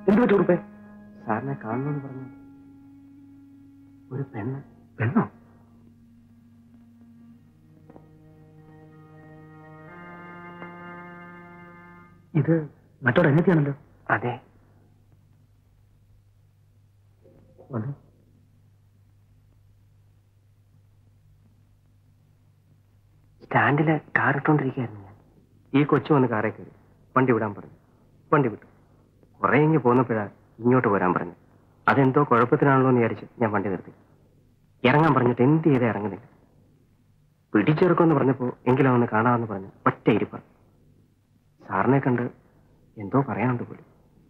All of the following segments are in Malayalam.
എന്ത് പറ്റി ഉറുപ്പേ സാറിനെ കാണണമെന്ന് പറഞ്ഞു ഒരു പെണ്ണ് പെണ്ണോ ഇത് മറ്റോടെ അനിയത്തിയാണല്ലോ അതെ വന്നു സ്റ്റാൻഡില് കാർ ഇട്ടോണ്ടിരിക്കുകയായിരുന്നു ഞാൻ ഈ കൊച്ചു വന്ന് കാറേ കയറി വണ്ടി വിടാൻ പറഞ്ഞു വണ്ടി വിട്ടു കുറെ ഇങ്ങ് പോന്നപ്പോഴാ ഇങ്ങോട്ട് പോരാൻ പറഞ്ഞു അതെന്തോ കുഴപ്പത്തിനാണല്ലോ എന്ന് വിചാരിച്ച് ഞാൻ വണ്ടി നിർത്തി ഇറങ്ങാൻ പറഞ്ഞിട്ട് എന്ത് ചെയ്തേ ഇറങ്ങുന്നില്ല പിടിച്ചെറുക്കുമെന്ന് പറഞ്ഞപ്പോ എങ്കിലും ഒന്ന് കാണാമെന്ന് പറഞ്ഞു ഒറ്റ ഇരിപ്പ സാറിനെ കണ്ട് എന്തോ പറയാനുണ്ട് പോലും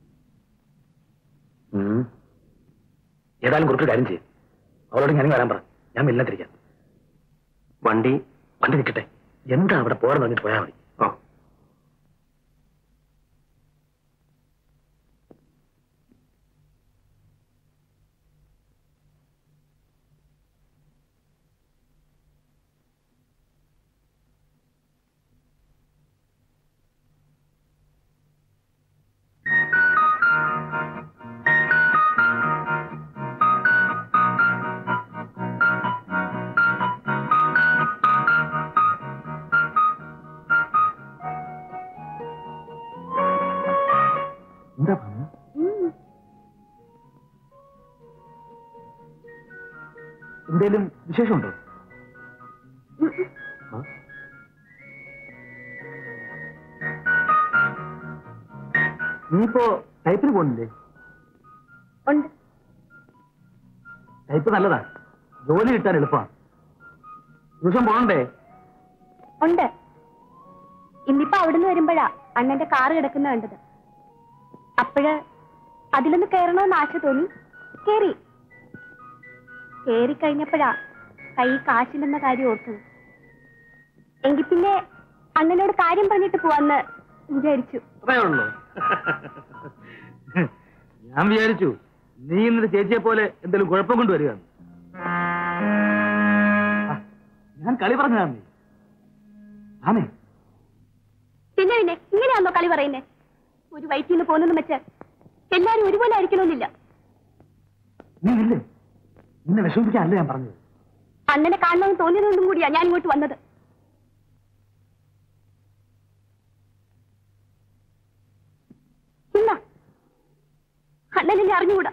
ഉം. ഏതായാലും കുറച്ച് കാര്യം ചെയ്യും അവളോട് ഞാനും വരാൻ പറ ഞാൻ മില്ലത്തിരിക്കാം വണ്ടി വണ്ടി നിൽക്കട്ടെ എന്താ അവിടെ പോരെന്ന് പറഞ്ഞിട്ട് പോയാൽ മതി ഓ എന്താ പറഞ്ഞു എന്തേലും വിശേഷമുണ്ടോ ആ? നീയിപ്പോ ടൈപ്പിന് പോകുന്നില്ലേ ഉണ്ട് ടൈപ്പ് നല്ലതാ ജോലി കിട്ടാൻ എളുപ്പമാണ് ദിവസം പോകണ്ടേ ഉണ്ട് ഇന്നിപ്പോ അവിടുന്ന് വരുമ്പോഴാ അണ്ണന്റെ കാറ് കിടക്കുന്ന കണ്ടത് അപ്പോഴ് അതിലൊന്ന് കയറണമെന്ന് ആശ തോന്നി കേറി കേറി കഴിഞ്ഞപ്പോഴാ കൈ കാശില്ലെന്ന കാര്യം ഓർത്തത് എങ്കിൽ പിന്നെ അണ്ണനോട് കാര്യം പറഞ്ഞിട്ട് പോവാന്ന് വിചാരിച്ചു അത്രേ ഉള്ളൂ ഞാൻ വിചാരിച്ചു നീ ഇന്നലെ ചേച്ചിയെ പോലെ എന്തെങ്കിലും കുഴപ്പം കൊണ്ടുവരിക ഞാൻ കളി പറഞ്ഞതാ നീ ആമേ പിന്നെ പിന്നെ ഇങ്ങനെയാണോ കളി പറയുന്നേ ഒരു വയറ്റിൽ നിന്ന് പോകുന്നെന്ന് വെച്ച് എല്ലാരും ഒരുപോലെ ആയിരിക്കണമെന്നില്ല നീ ഇല്ലേ നിന്നെ വിഷമിപ്പിക്കാനല്ല ഞാൻ പറഞ്ഞത് അണ്ണനെ കാണണമെന്ന് തോന്നിയതുകൊണ്ടും കൂടിയാ ഞാൻ ഇങ്ങോട്ട് വന്നത് ഇല്ല അണ്ണനെ അറിഞ്ഞുകൂടാ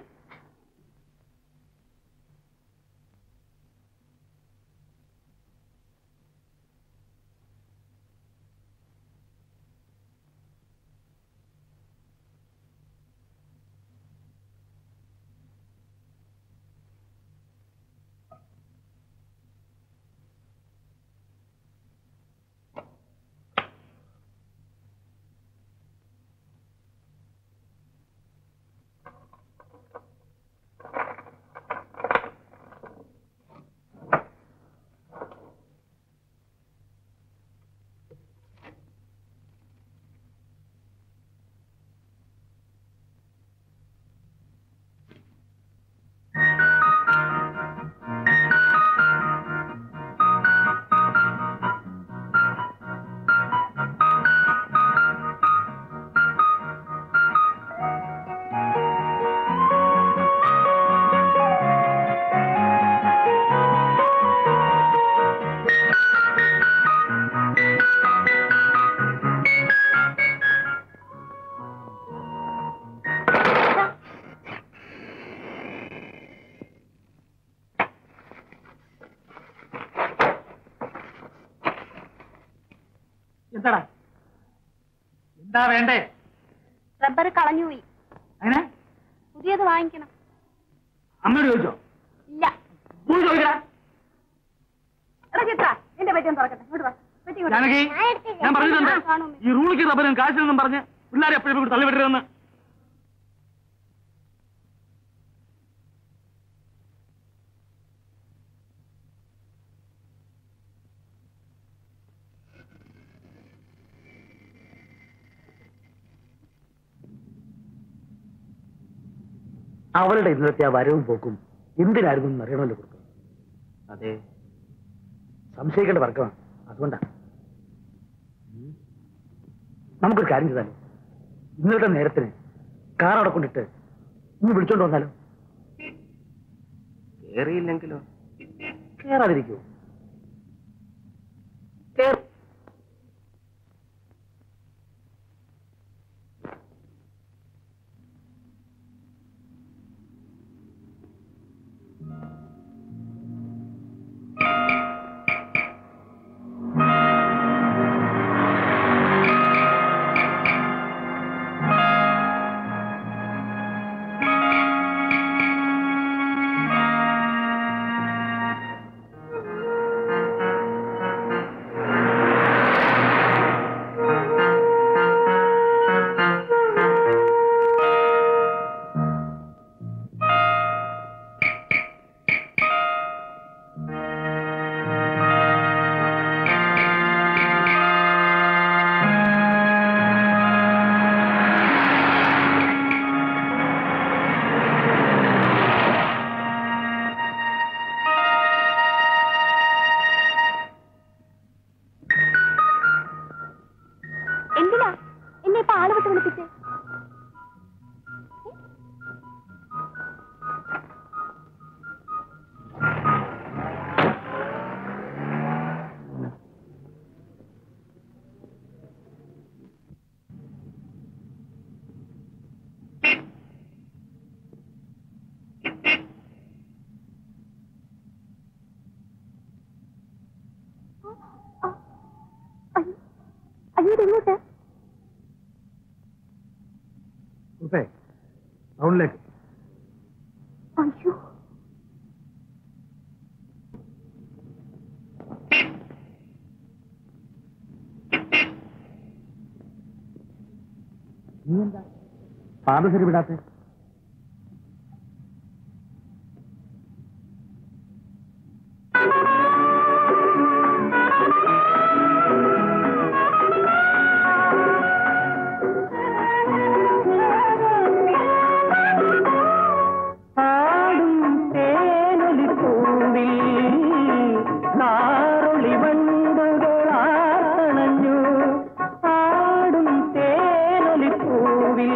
എന്താടാ എന്താ വേണ്ടേ റബ്ബർ കളഞ്ഞുപോയി അങ്ങനെ പുതിയത് വാങ്ങിക്കണം അമ്മയോട് ചോദിച്ചോ ഇല്ല പോയി ചോദിക്കടാ എടാ ചിത്ര എന്റെ പറ്റി ഒന്ന് തുറക്കട്ടെ ഇങ്ങോട്ട് വാ പെട്ടി ഇങ്ങോട്ട് വാ. ജാനകി ഞാൻ എടുത്തില്ല. ഞാൻ പറഞ്ഞിട്ടുണ്ട് ആ, കാണും. ഈ റൂളിക്ക് റബ്ബനും കാശിനെന്നും പറഞ്ഞ് പിള്ളേരെ എപ്പോഴും കൂടി തള്ളിവിടരുതെന്ന് അവളുടെ ഇന്നത്തെ ആ വരവും പോക്കും എന്തിനായിരുന്നു എന്ന് അറിയണമല്ലോ കുറുപ്പ് അതെ സംശയിക്കേണ്ട വർക്കമാണ് അതുകൊണ്ടാ നമുക്കൊരു കാര്യം ചെയ്താലോ ഇന്നത്തെ നേരത്തിന് കാർ അവിടെ കൊണ്ടിട്ട് ഇനി വിളിച്ചോണ്ട് വന്നാലോ കേറിയില്ലെങ്കിലോ കേറാതിരിക്കൂ കേർ എന്തിനാ എന്നെ ഇപ്പൊ ആളെ വിട്ട് വിളിപ്പിച്ച് ആ, അയ്യോ അയ്യോ ഇതെങ്ങോട്ട് ടൗണിലേക്ക് അയ്യോ നീ എന്താ പാദസരി വിടാത്തെ ആടും തേനൊലിപ്പൂവിൽ നാറൊളി വണ്ടുകളാണഞ്ഞു ആടും തേനൊലിപ്പൂവിൽ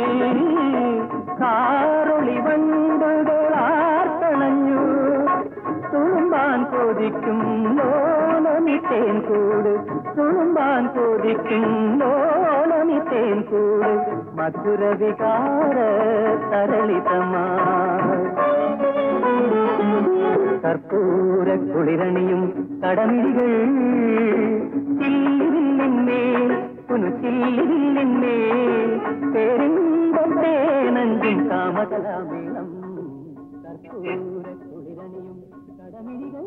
കാറൊളി വണ്ടുകളാർത്തണഞ്ഞു തുളുമ്പാൻ കൊതിക്കും ലോലമിത്തേൻ കൂട് തുളുമ്പാൻ കൊതിക്കും ലോലമിത്തേൻ കൂട് മധുര വികാര തരളിതമായി കർപ്പൂര കുളിരണിയും കടമിഴികൾ ചില്ലിവില്ലിന്മേൽ പുനു ചില്ലിവില്ലിന്മേൽ പേരിമ്പം തേനഞ്ചും കാമകലാമേളം കർപ്പൂര കുളിരണിയും കടമിഴികൾ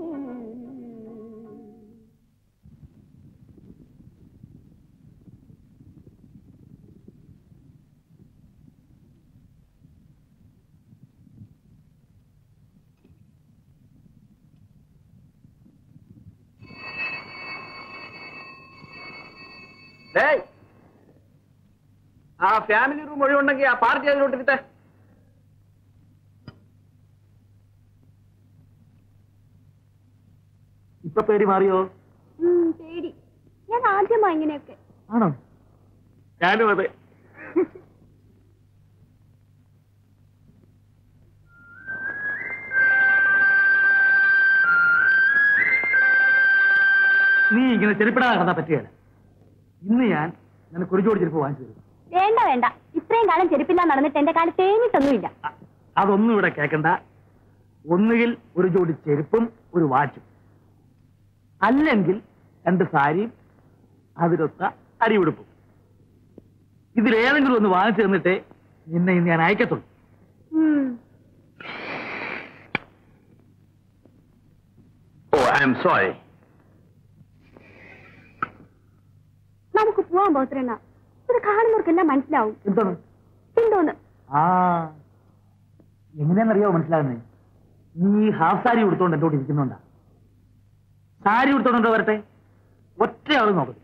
ഡേയ് ആ ഫാമിലി റൂം ഒഴിവുണ്ടെങ്കിൽ ആ പാർട്ടി അതിലോട്ടിരുത്തെ ഇപ്പൊ പേടി മാറിയോ ഉം, പേടി ഞാൻ ആദ്യമാ ഇങ്ങനെയൊക്കെ ആണോ ഞാനും അതെ നീ ഇങ്ങനെ ചെരുപ്പിടാൻ നടന്നാ പറ്റുകയില്ല ഇന്ന് ഞാൻ നിനക്ക് ഒരു ജോഡി ചെരുപ്പ് വാങ്ങിച്ചു തരും വേണ്ട വേണ്ട ഇത്രയും കാലം ചെരുപ്പില്ല നടന്നിട്ട് എന്റെ കാലം തേഞ്ഞിട്ടൊന്നുമില്ല അ- അതൊന്നും ഇവിടെ കേൾക്കണ്ട ഒന്നുകിൽ ഒരു ജോഡി ചെരുപ്പും ഒരു വാച്ചും അല്ലെങ്കിൽ രണ്ട് സാരിയും അതിലൊത്ത അരിയുടുപ്പും ഇതിലേതെങ്കിലും ഒന്ന് വാങ്ങിച്ചു തന്നിട്ടേ നിന്നെ ഇന്ന് ഞാൻ അയക്കത്തുള്ളൂ ഉം. ഓ ഐ എം സോറി നമുക്ക് പോവാൻ ബോത്രണ്ണ ഇത് കാണുന്നവർക്കെല്ലാം മനസ്സിലാവും എന്താണ് എന്തോന്ന് ആ എങ്ങനെയാണെന്നറിയാവോ മനസ്സിലാകുന്നേ നീ ഹാഫ് സാരി ഉടുത്തോണ്ട് എന്നോട് ഇരിക്കുന്നുണ്ടാ സാരി ഉടുത്തോണ്ടോ വരട്ടെ ഒറ്റ ആളും നോക്കത്തില്ല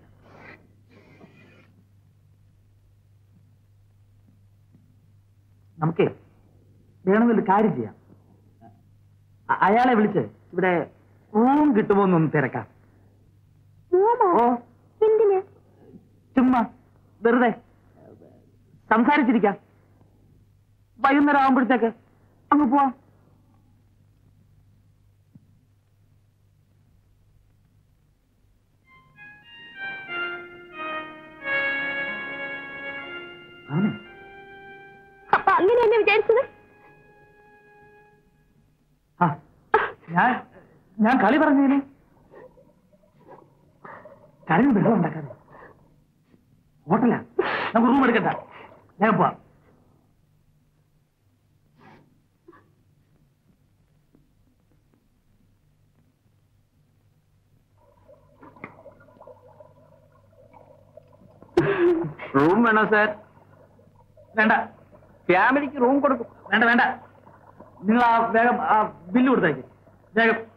നമുക്കേ വേണമെന്നൊരു കാര്യം ചെയ്യാം അ- അയാളെ വിളിച്ച് ഇവിടെ റൂം കിട്ടുമോ എന്നൊന്ന് തിരക്കാം റൂമോ ഓ എന്തിന് ചുമ്മാ വെറുതെ സംസാരിച്ചിരിക്കാം വൈകുന്നേരം ആകുമ്പോഴത്തേക്ക് അങ്ങ് പോവാം ആണേ അപ്പൊ അങ്ങനെയല്ലേ വിചാരിച്ചത് ആ ഞാൻ ഞാൻ കളി പറഞ്ഞതിന് കരഞ്ഞ് വെള്ളം ഉണ്ടാക്കാതെ ഹോട്ടലാ നമുക്ക് റൂം എടുക്കണ്ട ഞാൻ പോവാം റൂം വേണോ സാർ വേണ്ട ഫാമിലിക്ക് റൂം കൊടുക്കും വേണ്ട വേണ്ട നിങ്ങൾ ആ വേഗം ആ ബില്ല് കൊടുത്തേക്ക് വേഗം